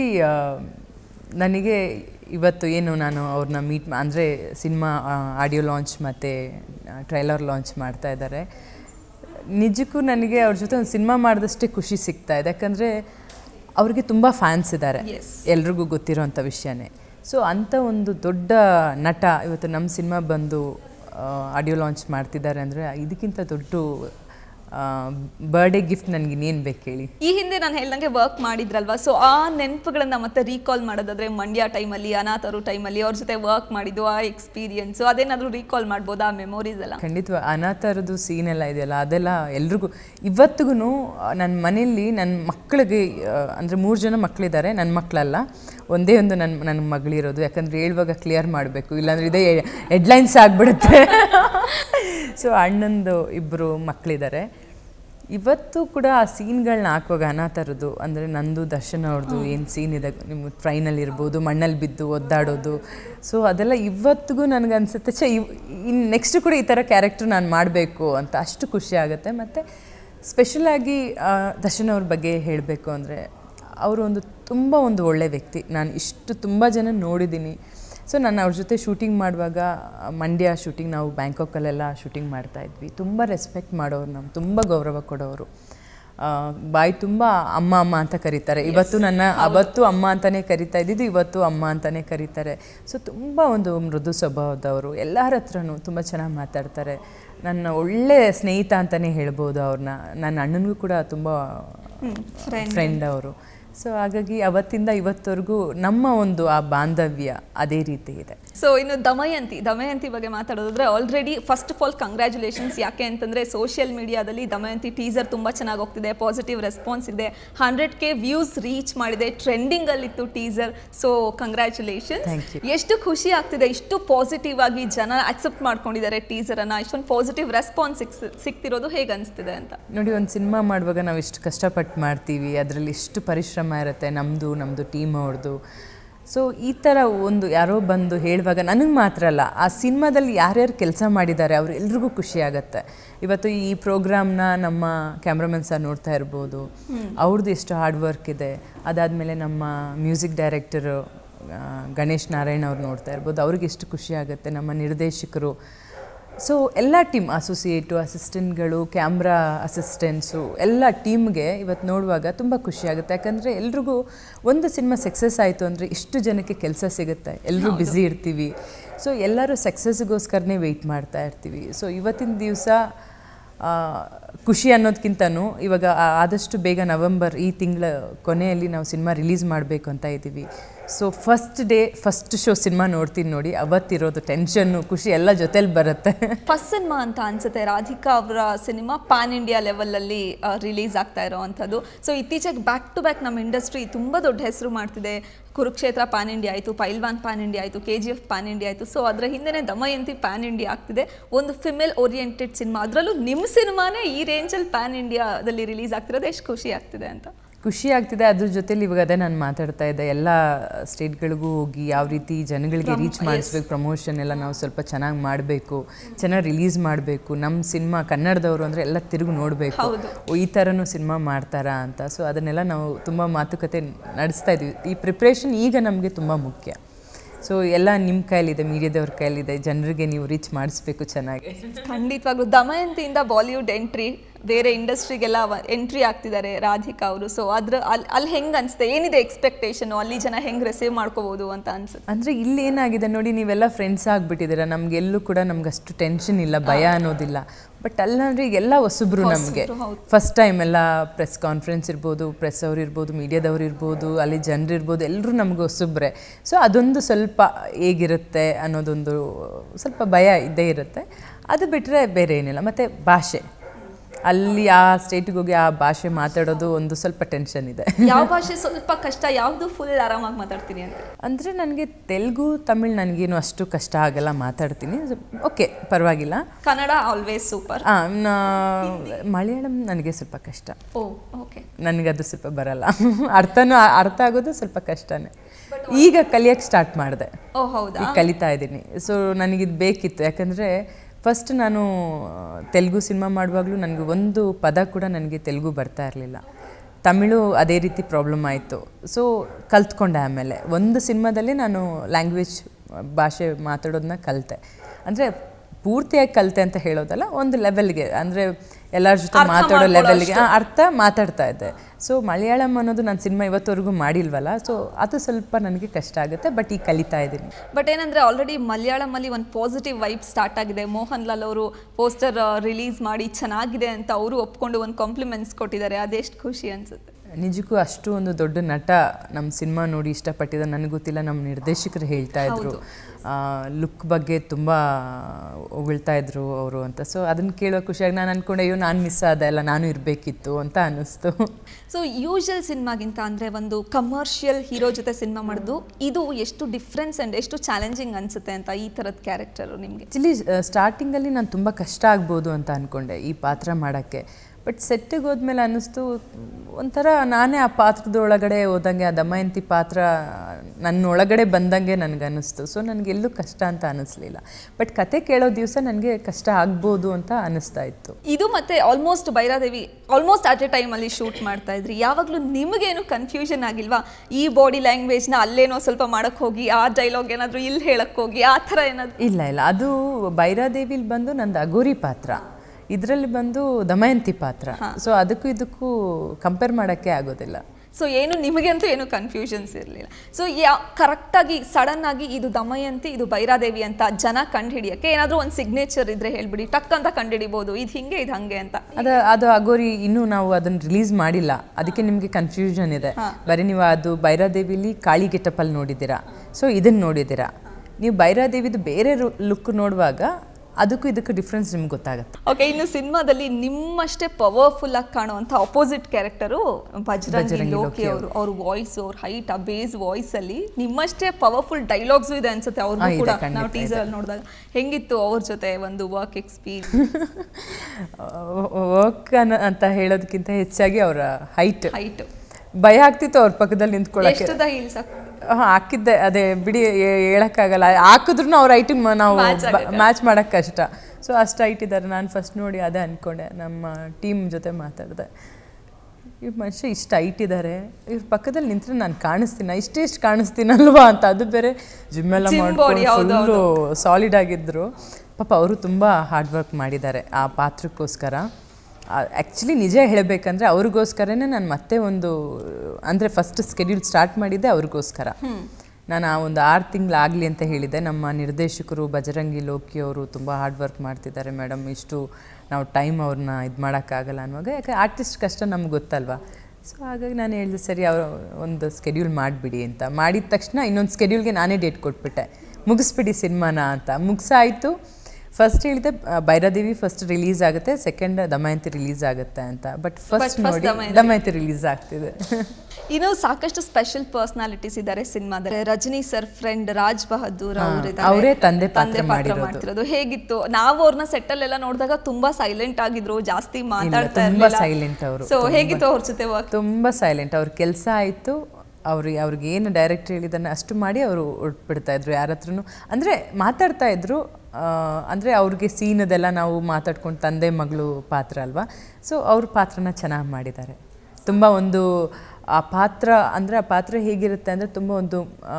ನನಗೆ ಇವತ್ತು ಏನು ನಾನು ಅವ್ರನ್ನ ಮೀಟ್ ಅಂದರೆ ಸಿನಿಮಾ ಆಡಿಯೋ ಲಾಂಚ್ ಮತ್ತು ಟ್ರೈಲರ್ ಲಾಂಚ್ ಮಾಡ್ತಾ ಇದ್ದಾರೆ ನಿಜಕ್ಕೂ ನನಗೆ ಅವ್ರ ಜೊತೆ ಒಂದು ಸಿನಿಮಾ ಮಾಡಿದಷ್ಟೇ ಖುಷಿ ಸಿಗ್ತಾ ಇದೆ ಯಾಕಂದರೆ ಅವ್ರಿಗೆ ತುಂಬ ಫ್ಯಾನ್ಸ್ ಇದ್ದಾರೆ Yes. ಎಲ್ರಿಗೂ ಗೊತ್ತಿರೋಂಥ ವಿಷಯನೇ ಸೊ ಅಂಥ ಒಂದು ದೊಡ್ಡ ನಟ ಇವತ್ತು ನಮ್ಮ ಸಿನಿಮಾ ಬಂದು ಆಡಿಯೋ ಲಾಂಚ್ ಮಾಡ್ತಿದ್ದಾರೆ ಅಂದರೆ ಇದಕ್ಕಿಂತ ದೊಡ್ಡ ಬರ್ಡೇ ಗಿಫ್ಟ್ ನನಗೆ ಇನ್ನೇನು ಬೇಕು ಹೇಳಿ ಈ ಹಿಂದೆ ನಾನು ಹೇಳ್ದಂಗೆ ವರ್ಕ್ ಮಾಡಿದ್ರಲ್ವಾ ಸೊ ಆ ನೆನಪುಗಳನ್ನ ಮತ್ತೆ ರೀಕಾಲ್ ಮಾಡೋದಾದ್ರೆ ಮಂಡ್ಯ ಟೈಮಲ್ಲಿ ಅನಾಥರು ಟೈಮಲ್ಲಿ ಅವ್ರ ಜೊತೆ ವರ್ಕ್ ಮಾಡಿದ್ದು ಆ ಎಕ್ಸ್ಪೀರಿಯನ್ಸ್ ಅದೇನಾದರೂ ರೀಕಾಲ್ ಮಾಡ್ಬೋದಾ ಆ ಮೆಮೊರೀಸ್ ಎಲ್ಲ ಖಂಡಿತ ಅನಾಥರದ್ದು ಸೀನ್ ಎಲ್ಲ ಇದೆಯಲ್ಲ ಅದೆಲ್ಲ ಎಲ್ರಿಗೂ ಇವತ್ತಿಗೂ ನನ್ನ ಮನೆಯಲ್ಲಿ ನನ್ನ ಮಕ್ಕಳಿಗೆ ಅಂದರೆ ಮೂರು ಜನ ಮಕ್ಕಳಿದ್ದಾರೆ ನನ್ನ ಮಕ್ಕಳಲ್ಲ ಒಂದೇ ಒಂದು ನನ್ನ ನನ್ನ ಮಗಳಿರೋದು ಯಾಕಂದರೆ ಹೇಳುವಾಗ ಕ್ಲಿಯರ್ ಮಾಡಬೇಕು ಇಲ್ಲಾಂದ್ರೆ ಇದೇ ಹೆಡ್ಲೈನ್ಸ್ ಆಗಿಬಿಡುತ್ತೆ ಸೊ ಅಣ್ಣಂದು ಇಬ್ಬರು ಮಕ್ಕಳಿದ್ದಾರೆ ಇವತ್ತು ಕೂಡ ಆ ಸೀನ್ಗಳನ್ನ ಹಾಕುವಾಗ ಅನಾಥರದ್ದು ಅಂದರೆ ನಂದು ದರ್ಶನ್ ಅವ್ರದ್ದು ಏನು ಸೀನ್ ಇದೆ ನಿಮ್ಮ ಟ್ರೈನಲ್ಲಿ ಇರ್ಬೋದು ಮಣ್ಣಲ್ಲಿ ಬಿದ್ದು ಒದ್ದಾಡೋದು ಸೊ ಅದೆಲ್ಲ ಇವತ್ತಿಗೂ ನನಗೆ ಅನಿಸುತ್ತೆ ಛೇ ಇವ್ ಇನ್ನು ನೆಕ್ಸ್ಟ್ ಕೂಡ ಈ ಥರ ಕ್ಯಾರೆಕ್ಟರ್ ನಾನು ಮಾಡಬೇಕು ಅಂತ ಅಷ್ಟು ಖುಷಿ ಆಗುತ್ತೆ ಮತ್ತು ಸ್ಪೆಷಲಾಗಿ ದರ್ಶನ್ ಅವ್ರ ಬಗ್ಗೆ ಹೇಳಬೇಕು ಅಂದರೆ ಅವರು ಒಂದು ತುಂಬ ಒಂದು ಒಳ್ಳೆ ವ್ಯಕ್ತಿ ನಾನು ಇಷ್ಟು ತುಂಬ ಜನ ನೋಡಿದ್ದೀನಿ ಸೊ ನಾನು ಅವ್ರ ಜೊತೆ ಶೂಟಿಂಗ್ ಮಾಡುವಾಗ ಆ, ಮಂಡ್ಯ ಶೂಟಿಂಗ್ ನಾವು ಬ್ಯಾಂಕಾಕಲ್ಲೆಲ್ಲ ಶೂಟಿಂಗ್ ಮಾಡ್ತಾ ಇದ್ವಿ ತುಂಬ ರೆಸ್ಪೆಕ್ಟ್ ಮಾಡೋರು ನಮ್ಮ ತುಂಬ ಗೌರವ ಕೊಡೋರು ಆ, ಬಾಯಿ ತುಂಬ ಅಮ್ಮ ಅಮ್ಮ ಅಂತ ಕರೀತಾರೆ ಇವತ್ತು ನನ್ನ ಅವತ್ತು ಅಮ್ಮ ಅಂತಲೇ ಕರಿತಾ ಇದ್ದಿದ್ದು ಇವತ್ತು ಅಮ್ಮ ಅಂತಲೇ ಕರೀತಾರೆ ಸೊ ತುಂಬ ಒಂದು ಮೃದು ಸ್ವಭಾವದವರು ಎಲ್ಲರ ಹತ್ರನೂ ತುಂಬ ಚೆನ್ನಾಗಿ ಮಾತಾಡ್ತಾರೆ ನನ್ನ ಒಳ್ಳೆ ಸ್ನೇಹಿತ ಅಂತಲೇ ಹೇಳ್ಬೋದು ಅವ್ರನ್ನ ನನ್ನ ಅಣ್ಣನಿಗೂ ಕೂಡ ತುಂಬ friend. ಫ್ರೆಂಡ್ ಅವರು ಸೊ ಹಾಗಾಗಿ ಅವತ್ತಿಂದ ಇವತ್ತವರೆಗೂ ನಮ್ಮ ಒಂದು ಆ ಬಾಂಧವ್ಯ ಅದೇ ರೀತಿ ಇದೆ ಸೊ ಇನ್ನು ದಮಯಂತಿ ದಮಯಂತಿ ಬಗ್ಗೆ ಮಾತಾಡೋದಾದ್ರೆ already first of all congratulations ಯಾಕೆ ಅಂತಂದ್ರೆ ಸೋಷಿಯಲ್ ಮೀಡಿಯಾದಲ್ಲಿ ದಮಯಂತಿ ಟೀಸರ್ ತುಂಬಾ ಚೆನ್ನಾಗಿ ಹೋಗ್ತಿದೆ ಪಾಸಿಟಿವ್ ರೆಸ್ಪಾನ್ಸ್ ಇದೆ ಹಂಡ್ರೆಡ್ ಕೆ ವ್ಯೂಸ್ ರೀಚ್ ಮಾಡಿದೆ ಟ್ರೆಂಡಿಂಗ್ ಅಲ್ಲಿತ್ತು teaser so congratulation Thank you. ಎಷ್ಟು ಖುಷಿ ಆಗ್ತಿದೆ ಇಷ್ಟು ಪಾಸಿಟಿವ್ ಆಗಿ ಜನ ಅಕ್ಸೆಪ್ಟ್ ಮಾಡ್ಕೊಂಡಿದ್ದಾರೆ ಟೀಸರ್ ಅನ್ನ ಇಷ್ಟೊಂದು ಪಾಸಿಟಿವ್ ರೆಸ್ಪಾನ್ಸ್ ಸಿಗ್ತಿರೋದು ಹೇಗೆ ಅನಿಸ್ತಿದೆ ಅಂತ ನೋಡಿ ಒಂದು ಸಿನಿಮಾ ಮಾಡುವಾಗ ನಾವು ಎಷ್ಟು ಕಷ್ಟಪಟ್ಟು ಮಾಡ್ತೀವಿ ಅದರಲ್ಲಿ ಎಷ್ಟು ಪರಿಶ್ರಮ ಇರುತ್ತೆ ನಮ್ಮದು ನಮ್ಮದು ಟೀಮ್ ಅವ್ರದ್ದು ಸೊ ಈ ಥರ ಒಂದು ಯಾರೋ ಬಂದು ಹೇಳುವಾಗ ನನಗೆ ಮಾತ್ರ ಅಲ್ಲ ಆ ಸಿನಿಮಾದಲ್ಲಿ ಯಾರ್ಯಾರು ಕೆಲಸ ಮಾಡಿದ್ದಾರೆ ಅವ್ರು ಎಲ್ರಿಗೂ ಖುಷಿ ಆಗುತ್ತೆ ಇವತ್ತು ಈ ಪ್ರೋಗ್ರಾಮ್ನ ನಮ್ಮ ಕ್ಯಾಮ್ರಾಮನ್ ಸಹ ನೋಡ್ತಾ ಇರ್ಬೋದು ಅವ್ರದ್ದು ಎಷ್ಟು ಹಾರ್ಡ್ ವರ್ಕ್ ಇದೆ ಅದಾದಮೇಲೆ ನಮ್ಮ ಮ್ಯೂಸಿಕ್ ಡೈರೆಕ್ಟರು ಗಣೇಶ್ ನಾರಾಯಣ್ ಅವ್ರು ನೋಡ್ತಾ ಇರ್ಬೋದು ಅವ್ರಿಗೆ ಎಷ್ಟು ಖುಷಿ ಆಗುತ್ತೆ ನಮ್ಮ ನಿರ್ದೇಶಕರು ಸೊ ಎಲ್ಲ ಟೀಮ್ ಅಸೋಸಿಯೇಟು ಅಸಿಸ್ಟೆಂಟ್ಗಳು ಕ್ಯಾಮ್ರಾ ಅಸಿಸ್ಟೆಂಟ್ಸು ಎಲ್ಲ ಟೀಮ್ಗೆ ಇವತ್ತು ನೋಡುವಾಗ ತುಂಬ ಖುಷಿ ಆಗುತ್ತೆ ಯಾಕಂದರೆ ಎಲ್ರಿಗೂ ಒಂದು ಸಿನಿಮಾ ಸಕ್ಸಸ್ ಆಯಿತು ಅಂದರೆ ಇಷ್ಟು ಜನಕ್ಕೆ ಕೆಲಸ ಸಿಗುತ್ತೆ ಎಲ್ಲರೂ ಬ್ಯುಸಿ ಇರ್ತೀವಿ ಸೊ ಎಲ್ಲರೂ ಸಕ್ಸಸ್ಗೋಸ್ಕರನೇ ವೆಯ್ಟ್ ಮಾಡ್ತಾ ಇರ್ತೀವಿ ಸೊ ಇವತ್ತಿನ ದಿವಸ ಖುಷಿ ಅನ್ನೋದಕ್ಕಿಂತನೂ ಇವಾಗ ಆ- ಆದಷ್ಟು ಬೇಗ ನವೆಂಬರ್ ಈ ತಿಂಗಳ ಕೊನೆಯಲ್ಲಿ ನಾವು ಸಿನಿಮಾ ರಿಲೀಸ್ ಮಾಡಬೇಕು ಅಂತ ಇದ್ದೀವಿ so first day first show ಸಿನಿಮಾ ನೋಡ್ತೀನಿ ನೋಡಿ ಅವತ್ತಿರೋದು ಟೆನ್ಷನ್ನು ಖುಷಿ ಎಲ್ಲ ಜೊತೆಲಿ ಬರುತ್ತೆ ಫಸ್ಟ್ ಸಿನಿಮಾ ಅಂತ ಅನ್ಸುತ್ತೆ ರಾಧಿಕಾ ಅವರ ಸಿನಿಮಾ ಪ್ಯಾನ್ ಇಂಡಿಯಾ ಲೆವೆಲಲ್ಲಿ ರಿಲೀಸ್ ಆಗ್ತಾ ಇರೋವಂಥದ್ದು ಸೊ ಇತ್ತೀಚೆಗೆ ಬ್ಯಾಕ್ ಟು ಬ್ಯಾಕ್ ನಮ್ಮ ಇಂಡಸ್ಟ್ರಿ ತುಂಬ ದೊಡ್ಡ ಹೆಸರು ಮಾಡ್ತಿದೆ ಕುರುಕ್ಷೇತ್ರ ಪ್ಯಾನ್ ಇಂಡಿಯಾ ಆಯಿತು ಪೈಲ್ವಾನ್ ಪ್ಯಾನ್ ಇಂಡಿಯಾ ಆಯಿತು ಕೆ ಜಿ ಎಫ್ ಪ್ಯಾನ್ ಇಂಡಿಯಾ ಆಯಿತು ಸೊ ಅದರ ಹಿಂದೆನೇ ದಮಯಂತಿ ಪ್ಯಾನ್ ಇಂಡಿಯಾ ಆಗ್ತಿದೆ ಒಂದು ಫಿಮೇಲ್ ಓರಿಯೆಂಟೆಡ್ ಸಿನಿಮಾ ಅದರಲ್ಲೂ ನಿಮ್ಮ ಸಿನಿಮಾನೇ ಈ ರೇಂಜಲ್ಲಿ ಪ್ಯಾನ್ ಇಂಡಿಯಾದಲ್ಲಿ ರಿಲೀಸ್ ಆಗ್ತಿರೋದು ಎಷ್ಟು ಖುಷಿ ಆಗ್ತಿದೆ ಅಂತ ಖುಷಿ ಆಗ್ತಿದೆ ಅದ್ರ ಜೊತೆಲಿ ಇವಾಗ ಅದೇ ನಾನು ಮಾತಾಡ್ತಾ ಇದ್ದೆ ಎಲ್ಲ ಸ್ಟೇಟ್ಗಳಿಗೂ ಹೋಗಿ ಯಾವ ರೀತಿ ಜನಗಳಿಗೆ ರೀಚ್ ಮಾಡಿಸ್ಬೇಕು ಪ್ರಮೋಷನ್ ಎಲ್ಲ ನಾವು ಸ್ವಲ್ಪ ಚೆನ್ನಾಗಿ ಮಾಡಬೇಕು ಚೆನ್ನಾಗಿ ರಿಲೀಸ್ ಮಾಡಬೇಕು ನಮ್ಮ ಸಿನಿಮಾ ಕನ್ನಡದವರು ಅಂದರೆ ಎಲ್ಲ ತಿರುಗಿ ನೋಡಬೇಕು ಹೌದು. ಈ ಥರನೂ ಸಿನಿಮಾ ಮಾಡ್ತಾರಾ ಅಂತ ಸೊ ಅದನ್ನೆಲ್ಲ ನಾವು ತುಂಬ ಮಾತುಕತೆ ನಡೆಸ್ತಾ ಇದ್ವಿ ಈ ಪ್ರಿಪ್ರೇಷನ್ ಈಗ ನಮಗೆ ತುಂಬ ಮುಖ್ಯ ಸೊ ಎಲ್ಲ ನಿಮ್ಮ ಕೈಲಿದೆ ಮೀಡಿಯಾದವ್ರ ಕೈಲಿದೆ ಜನರಿಗೆ ನೀವು ರೀಚ್ ಮಾಡಿಸ್ಬೇಕು ಚೆನ್ನಾಗಿ ಖಂಡಿತವಾಗ್ಲೂ ದಮಯಂತಿಯಿಂದ ಬಾಲಿವುಡ್ ಎಂಟ್ರಿ ಬೇರೆ ಇಂಡಸ್ಟ್ರಿಗೆಲ್ಲ ಎಂಟ್ರಿ ಆಗ್ತಿದ್ದಾರೆ ರಾಧಿಕಾ ಅವರು ಸೊ ಅದ್ರ ಅಲ್ಲಿ ಅಲ್ಲಿ ಹೆಂಗೆ ಅನಿಸುತ್ತೆ ಏನಿದೆ ಎಕ್ಸ್ಪೆಕ್ಟೇಷನು ಅಲ್ಲಿ ಜನ ಹೆಂಗೆ ರಿಸೀವ್ ಮಾಡ್ಕೋಬೋದು ಅಂತ ಅನ್ಸುತ್ತೆ ಅಂದರೆ ಇಲ್ಲಿ ಏನಾಗಿದೆ ನೋಡಿ ನೀವೆಲ್ಲ ಫ್ರೆಂಡ್ಸ್ ಆಗಿಬಿಟ್ಟಿದ್ದೀರ ನಮಗೆಲ್ಲೂ ಕೂಡ ನಮ್ಗೆ ಅಷ್ಟು ಟೆನ್ಷನ್ ಇಲ್ಲ ಭಯ ಅನ್ನೋದಿಲ್ಲ ಬಟ್ ಅಲ್ಲಂದ್ರೆ ಈಗೆಲ್ಲ ಹೊಸಬ್ರು ನಮಗೆ ಹೌದು. ಫಸ್ಟ್ ಟೈಮ್ ಎಲ್ಲ ಪ್ರೆಸ್ ಕಾನ್ಫರೆನ್ಸ್ ಇರ್ಬೋದು ಪ್ರೆಸ್ ಅವ್ರು ಇರ್ಬೋದು ಮೀಡಿಯಾದವ್ರು ಇರ್ಬೋದು ಅಲ್ಲಿ ಜನರು ಇರ್ಬೋದು ಎಲ್ಲರೂ ನಮ್ಗೆ ಹೊಸಬ್ರೆ ಸೊ ಅದೊಂದು ಸ್ವಲ್ಪ ಹೇಗಿರುತ್ತೆ ಅನ್ನೋದೊಂದು ಸ್ವಲ್ಪ ಭಯ ಇದ್ದೇ ಇರುತ್ತೆ ಅದು ಬಿಟ್ಟರೆ ಬೇರೆ ಏನಿಲ್ಲ ಮತ್ತು ಭಾಷೆ ಅಲ್ಲಿ ಆ ಸ್ಟೇಟಿಗೆ ಹೋಗಿ ಆ ಭಾಷೆ ಮಾತಾಡೋದು ಒಂದು ಸ್ವಲ್ಪ ಟೆನ್ಷನ್ ಇದೆ ಯಾವ ಭಾಷೆ ಸ್ವಲ್ಪ ಕಷ್ಟ ಯಾವುದು ಫುಲ್ ಆರಾಮಾಗಿ ಮಾತಾಡ್ತೀನಿ ಅಂತ ಅಂದರೆ ನನಗೆ ತೆಲುಗು ತಮಿಳ್ ನನಗೇನು ಅಷ್ಟು ಕಷ್ಟ ಆಗಲ್ಲ ಮಾತಾಡ್ತೀನಿ ಓಕೆ ಪರವಾಗಿಲ್ಲ ಕನ್ನಡ ಆಲ್ವೇಸ್ ಸೂಪರ್ ಆ, ನಾ- ಮಲಯಾಳಂ ನನಗೆ ಸ್ವಲ್ಪ ಕಷ್ಟ ಓ ಓಕೆ ನನಗದು ಸ್ವಲ್ಪ ಬರಲ್ಲ ಅರ್ಥನೂ ಅರ್ಥ ಆಗೋದು ಸ್ವಲ್ಪ ಕಷ್ಟನೇ ಈಗ ಕಲಿಯೋಕ್ಕೆ ಸ್ಟಾರ್ಟ್ ಮಾಡಿದೆ ಓ ಹೌದಾ ಈಗ ಕಲಿತಾ ಇದ್ದೀನಿ ಸೊ ನನಗಿದು ಬೇಕಿತ್ತು ಯಾಕಂದರೆ ಫಸ್ಟ್ ನಾನು ಆ, ತೆಲುಗು ಸಿನಿಮಾ ಮಾಡುವಾಗಲೂ ನನಗೆ ಒಂದು ಪದ ಕೂಡ ನನಗೆ ತೆಲುಗು ಬರ್ತಾ ಇರಲಿಲ್ಲ ತಮಿಳು ಅದೇ ರೀತಿ ಪ್ರಾಬ್ಲಮ್ ಆಯಿತು ಸೊ ಕಲ್ತ್ಕೊಂಡೆ ಆಮೇಲೆ ಒಂದು ಸಿನಿಮಾದಲ್ಲಿ ನಾನು ಲ್ಯಾಂಗ್ವೇಜ್ ಭಾಷೆ ಮಾತಾಡೋದನ್ನ ಕಲಿತೆ ಅಂದರೆ ಪೂರ್ತಿಯಾಗಿ ಕಲಿತೆ ಅಂತ ಹೇಳೋದಲ್ಲ ಒಂದು ಲೆವೆಲ್ಗೆ ಅಂದರೆ ಎಲ್ಲರ ಜೊತೆ ಅರ್ಥ ಮಾತಾಡೋ ಮಾಡ್ಕೊಳ್ಳೋ ಲೆವೆಲ್ಗೆ ಅರ್ಥ ಮಾತಾಡ್ತಾ ಇದ್ದೆ ಸೊ ಮಲಯಾಳಂ ಅನ್ನೋದು ನನ್ನ ಸಿನಿಮಾ ಇವತ್ತವರೆಗೂ ಮಾಡಿಲ್ವಲ್ಲ ಸೊ ಅದು ಸ್ವಲ್ಪ ನನಗೆ ಕಷ್ಟ ಆಗುತ್ತೆ ಬಟ್ ಈಗ ಕಲಿತಾ ಇದ್ದೀನಿ ಬಟ್ ಏನಂದ್ರೆ ಆಲ್ರೆಡಿ ಮಲಯಾಳಮಲ್ಲಿ ಒಂದು ಪಾಸಿಟಿವ್ ವೈಬ್ ಸ್ಟಾರ್ಟ್ ಆಗಿದೆ ಮೋಹನ್ ಲಾಲ್ ಅವರು ಪೋಸ್ಟರ್ ರಿಲೀಸ್ ಮಾಡಿ ಚೆನ್ನಾಗಿದೆ ಅಂತ ಅವರು ಒಪ್ಕೊಂಡು ಒಂದು ಕಾಂಪ್ಲಿಮೆಂಟ್ಸ್ ಕೊಟ್ಟಿದ್ದಾರೆ ಅದೆಷ್ಟು ಖುಷಿ ಅನ್ಸುತ್ತೆ ನಿಜಕ್ಕೂ ಅಷ್ಟು ಒಂದು ದೊಡ್ಡ ನಟ ನಮ್ಮ ಸಿನಿಮಾ ನೋಡಿ ಇಷ್ಟಪಟ್ಟಿದ್ದ ನನಗೆ ಗೊತ್ತಿಲ್ಲ ನಮ್ಮ ನಿರ್ದೇಶಕರು ಹೇಳ್ತಾ ಇದ್ರು ಲುಕ್ ಬಗ್ಗೆ ತುಂಬ ಹೊಗಳ್ತಾ ಇದ್ರು ಅವರು ಅಂತ ಸೊ ಅದನ್ನು ಕೇಳೋ ಖುಷಿಯಾಗಿ ನಾನು ಅನ್ಕೊಂಡೆ ಅಯ್ಯೋ ನಾನು ಮಿಸ್ ಆದೆ ಅಲ್ಲ ನಾನು ಇರಬೇಕಿತ್ತು ಅಂತ ಅನ್ನಿಸ್ತು ಸೊ ಯೂಶಲ್ ಸಿನಿಮಾಗಿಂತ ಅಂದರೆ ಒಂದು ಕಮರ್ಷಿಯಲ್ ಹೀರೋ ಜೊತೆ ಸಿನಿಮಾ ಮಾಡೋದು ಇದು ಎಷ್ಟು ಡಿಫ್ರೆನ್ಸ್ ಆ್ಯಂಡ್ ಎಷ್ಟು ಚಾಲೆಂಜಿಂಗ್ ಅನ್ಸುತ್ತೆ ಅಂತ ಈ ಥರದ ಕ್ಯಾರೆಕ್ಟರು ನಿಮಗೆ ಆ್ಯಕ್ಚುಲಿ ಸ್ಟಾರ್ಟಿಂಗಲ್ಲಿ ನಾನು ತುಂಬ ಕಷ್ಟ ಆಗ್ಬೋದು ಅಂತ ಅಂದ್ಕೊಂಡೆ ಈ ಪಾತ್ರ ಮಾಡೋಕ್ಕೆ ಬಟ್ ಸೆಟ್ಟಿಗೆ ಹೋದ್ಮೇಲೆ ಅನ್ನಿಸ್ತು ಒಂಥರ ನಾನೇ ಆ ಪಾತ್ರದೊಳಗಡೆ ಹೋದಂಗೆ ಆ ದಮಯಂತಿ ಪಾತ್ರ ನನ್ನ ಒಳಗಡೆ ಬಂದಂಗೆ ನನಗೆ ಅನ್ನಿಸ್ತು ಸೊ ನನಗೆಲ್ಲೂ ಕಷ್ಟ ಅಂತ ಅನ್ನಿಸ್ಲಿಲ್ಲ ಬಟ್ ಕತೆ ಕೇಳೋ ದಿವಸ ನನಗೆ ಕಷ್ಟ ಆಗ್ಬೋದು ಅಂತ ಅನ್ನಿಸ್ತಾ ಇತ್ತು ಇದು ಮತ್ತೆ almost Bhairadevi almost at a ಟೈಮಲ್ಲಿ ಶೂಟ್ ಮಾಡ್ತಾ ಇದ್ರಿ ಯಾವಾಗಲೂ ನಿಮಗೇನು ಕನ್ಫ್ಯೂಷನ್ ಆಗಿಲ್ವಾ ಈ ಬಾಡಿ ಲ್ಯಾಂಗ್ವೇಜ್ನ ಅಲ್ಲೇನೋ ಸ್ವಲ್ಪ ಮಾಡಕ್ಕೆ ಹೋಗಿ ಆ ಡೈಲಾಗ್ ಏನಾದರೂ ಇಲ್ಲಿ ಹೇಳಕ್ಕೆ ಹೋಗಿ ಆ ಥರ ಏನಾದರೂ ಇಲ್ಲ ಇಲ್ಲ ಅದು ಬೈರಾದೇವಿಲಿ ಬಂದು ನಂದು ಅಗೋರಿ ಪಾತ್ರ ಇದರಲ್ಲಿ ಬಂದು ದಮಯಂತಿ ಪಾತ್ರ ಸೊ ಅದಕ್ಕೂ ಇದಕ್ಕೂ ಕಂಪೇರ್ ಮಾಡೋಕ್ಕೆ ಆಗೋದಿಲ್ಲ ಸೊ ಏನು ನಿಮಗಂತೂ ಏನು ಕನ್ಫ್ಯೂಷನ್ಸ್ ಇರಲಿಲ್ಲ ಸೊ ಯಾ ಕರೆಕ್ಟಾಗಿ ಸಡನ್ ಆಗಿ ಇದು ದಮಯಂತಿ ಇದು ಭೈರಾದೇವಿ ಅಂತ ಜನ ಕಂಡುಹಿಡಿಯೋಕ್ಕೆ ಏನಾದರೂ ಒಂದು ಸಿಗ್ನೇಚರ್ ಇದ್ರೆ ಹೇಳ್ಬಿಡಿ ಟಕ್ ಅಂತ ಕಂಡುಹಿಡಿಬೋದು ಇದು ಹಿಂಗೆ ಇದು ಹಂಗೆ ಅಂತ ಅದು ಅದು ಅಗೋರಿ ಇನ್ನೂ ನಾವು ಅದನ್ನು ರಿಲೀಸ್ ಮಾಡಿಲ್ಲ ಅದಕ್ಕೆ ನಿಮಗೆ ಕನ್ಫ್ಯೂಷನ್ ಇದೆ ಬರೀ ನೀವು ಅದು ಭೈರಾದೇವಿಲಿ ಕಾಳಿ ಗೆಟಪಲ್ಲಿ ನೋಡಿದ್ದೀರಾ ಸೊ ಇದನ್ನು ನೋಡಿದ್ದೀರಾ ನೀವು ಭೈರಾದೇವಿದು ಬೇರೆ ಲುಕ್ ನೋಡುವಾಗ ಅದಕ್ಕೂ ಇದಕ್ಕೂ ಡಿಫ್ರೆನ್ಸ್ ನಿಮ್ಗೆ ಗೊತ್ತಾಗುತ್ತೆ ಓಕೆ ಇನ್ನು ಸಿನಿಮಾದಲ್ಲಿ ನಿಮ್ಮಷ್ಟೇ ಪವರ್ಫುಲ್ ಆಗಿ ಕಾಣುವಂಥ ಅಪೋಸಿಟ್ ಕ್ಯಾರೆಕ್ಟರು ಬಜರಂಗಿ ಬಜರಂಗಿ ಲೋಕಿ ಲೋಕಿ ಅವರು ಅವ್ರ ವಾಯ್ಸ್ ಅವ್ರ ಹೈಟ್ ಆ ಬೇಸ್ ವಾಯ್ಸ್ ಅಲ್ಲಿ ನಿಮ್ಮಷ್ಟೇ ಪವರ್ಫುಲ್ ಡೈಲಾಗ್ಸ್ ಇದೆ ಅನ್ಸುತ್ತೆ ಹಾ, ಅವ್ರಿಗೂ ಇದೆ, ಕೂಡ ಖಂಡಿತ ನಾವು ಇದೆ. ಟೀಸರ್ ಅಲ್ಲಿ ನೋಡಿದಾಗ ಹೆಂಗಿತ್ತು ಅವ್ರ ಜೊತೆ ಒಂದು ವರ್ಕ್ ಎಕ್ಸ್ಪೀರಿಯನ್ಸ್ ವರ್ಕ್ ಅಂತ ಹೇಳೋದಕ್ಕಿಂತ ಹೆಚ್ಚಾಗಿ ಅವರ ಹೈಟ್ ಹೈಟ್ ಭಯ ಆಗ್ತಿತ್ತು ಅವ್ರ ಪಕ್ಕದಲ್ಲಿ ನಿಂತ್ಕೊಳ್ಳೋಕೆ ಎಷ್ಟದ ಹೀಲ್ಸ್ ಹಾಂ ಹಾಕಿದ್ದೆ ಅದೇ ಬಿಡಿ ಹೇ- ಹೇಳಕ್ಕಾಗಲ್ಲ ಹಾಕಿದ್ರು ಅವ್ರ ಐಟಿಗೆ ನಾವು Match ಆಗುತ್ತೆ. ಮ್ಯಾಚ್ ಮಾಡೋಕ್ಕೆ ಕಷ್ಟ ಸೊ ಅಷ್ಟು ಹೈಟ್ ಇದ್ದಾರೆ ನಾನು ಫಸ್ಟ್ ನೋಡಿ ಅದೇ ಅಂದ್ಕೊಂಡೆ ನಮ್ಮ ಟೀಮ್ ಜೊತೆ ಮಾತಾಡಿದೆ ಈ ಮನುಷ್ಯ ಇಷ್ಟು ಹೈಟ್ ಇದ್ದಾರೆ ಇವ್ರ ಪಕ್ಕದಲ್ಲಿ ನಿಂತ್ರೆ ನಾನು ಕಾಣಿಸ್ತೀನ ಇಷ್ಟೇ ಇಷ್ಟು ಕಾಣಿಸ್ತೀನಲ್ವಾ ಅಂತ ಅದು ಬೇರೆ ಜಿಮ್ ಎಲ್ಲ Gym ಮಾಡ್ಕೊಂಡು body, ಹೌದು, ಫುಲ್ಲು ಸಾಲಿಡ್ ಆಗಿದ್ರು ಪಾಪ ಅವರು ತುಂಬ ಹಾರ್ಡ್ ವರ್ಕ್ ಮಾಡಿದ್ದಾರೆ ಆ ಪಾತ್ರಕ್ಕೋಸ್ಕರ ಆ್ಯಕ್ಚುಲಿ ನಿಜ ಹೇಳಬೇಕಂದ್ರೆ ಅವ್ರಿಗೋಸ್ಕರನೇ ನಾನು ಮತ್ತೆ ಒಂದು ಅಂದರೆ ಫಸ್ಟ್ ಸ್ಕೆಡ್ಯೂಲ್ ಸ್ಟಾರ್ಟ್ ಮಾಡಿದ್ದೆ ಅವ್ರಿಗೋಸ್ಕರ ನಾನು ಆ ಒಂದು ಆರು ತಿಂಗಳಾಗಲಿ ಅಂತ ಹೇಳಿದ್ದೆ ನಮ್ಮ ನಿರ್ದೇಶಕರು ಬಜರಂಗಿ ಲೋಕಿ ಅವರು ತುಂಬ ಹಾರ್ಡ್ ವರ್ಕ್ ಮಾಡ್ತಿದ್ದಾರೆ ಮೇಡಮ್ ಇಷ್ಟು ನಾವು ಟೈಮ್ ಅವ್ರನ್ನ ಇದು ಮಾಡೋಕ್ಕಾಗಲ್ಲ ಅನ್ನುವಾಗ ಯಾಕೆ ಆರ್ಟಿಸ್ಟ್ ಕಷ್ಟ ನಮ್ಗೆ ಗೊತ್ತಲ್ವಾ ಸೊ ಹಾಗಾಗಿ ನಾನು ಹೇಳಿದೆ ಸರಿ ಅವರು ಒಂದು ಸ್ಕೆಡ್ಯೂಲ್ ಮಾಡಿಬಿಡಿ ಅಂತ ಮಾಡಿದ ತಕ್ಷಣ ಇನ್ನೊಂದು ಸ್ಕೆಡ್ಯೂಲ್ಗೆ ನಾನೇ ಡೇಟ್ ಕೊಟ್ಬಿಟ್ಟೆ ಮುಗಿಸ್ಬಿಡಿ ಸಿನಿಮಾನ ಅಂತ ಮುಗಿಸಾಯಿತು ಫಸ್ಟ್ ಹೇಳಿದೆ ಆ, ಭೈರಾದೇವಿ ಫಸ್ಟ್ ರಿಲೀಸ್ ಆಗುತ್ತೆ ಸೆಕೆಂಡ್ ದಮಯಂತಿ ರಿಲೀಸ್ ಆಗುತ್ತೆ ಅಂತ ಬಟ್ ಫಸ್ಟ್ first ನೋಡಿ ದಮಯಂತಿ. ದಮಯಂತಿ ರಿಲೀಸ್ ಆಗ್ತಿದೆ ಇನ್ನು ಸಾಕಷ್ಟು ಸ್ಪೆಷಲ್ ಪರ್ಸನಾಲಿಟೀಸ್ ಇದ್ದಾರೆ ಸಿನಿಮಾದಲ್ಲಿ ರಜನಿ ಸರ್ ಫ್ರೆಂಡ್ ರಾಜ್ ಬಹದ್ದೂರ್ ಹಾ, ಅವರಿದ್ದಾರೆ ಅವ್ರೇ ತಂದೆ ಪಾತ್ರ ಪಾತ್ರ ಮಾಡಿರೋದು. ಮಾಡ್ತಿರೋದು ಹೇಗಿತ್ತು ನಾವು ಅವ್ರನ್ನ ಸೆಟ್ ಅಲ್ಲೆಲ್ಲ ನೋಡಿದಾಗ ತುಂಬಾ ಸೈಲೆಂಟ್ ಆಗಿದ್ರು ಜಾಸ್ತಿ ಮಾತಾಡ್ತಾ ತುಂಬಾ ಇರ್ಲಿಲ್ಲ silent ಅವ್ರು, ಸೊ ಹೇಗಿತ್ತು ಅವ್ರ ಜೊತೆ ವರ್ಕ್ ತುಂಬ ಸೈಲೆಂಟ್ ಅವ್ರ ಕೆಲಸ ಆಯಿತು ಅವ್ರಿಗೆ ಅವ್ರಿಗೆ ಏನು ಡೈರೆಕ್ಟ್ ಹೇಳಿದಾನೆ ಅಷ್ಟು ಮಾಡಿ ಅವರು ಹೊರಟ್ಬಿಡ್ತಾ ಇದ್ರು ಯಾರ ಹತ್ರನೂ ಅಂದರೆ ಮಾತಾಡ್ತಾ ಇದ್ರು ಆ, ಅಂದರೆ ಅವ್ರಿಗೆ ಸೀನದೆಲ್ಲ ನಾವು ಮಾತಾಡ್ಕೊಂಡು ತಂದೆ ಮಗಳು ಪಾತ್ರ ಅಲ್ವಾ ಸೊ ಅವ್ರ ಪಾತ್ರನ ಚೆನ್ನಾಗಿ ಮಾಡಿದ್ದಾರೆ ತುಂಬ ಒಂದು ಆ ಪಾತ್ರ ಅಂದರೆ ಆ ಪಾತ್ರ ಹೇಗಿರುತ್ತೆ ಅಂದರೆ ತುಂಬ ಒಂದು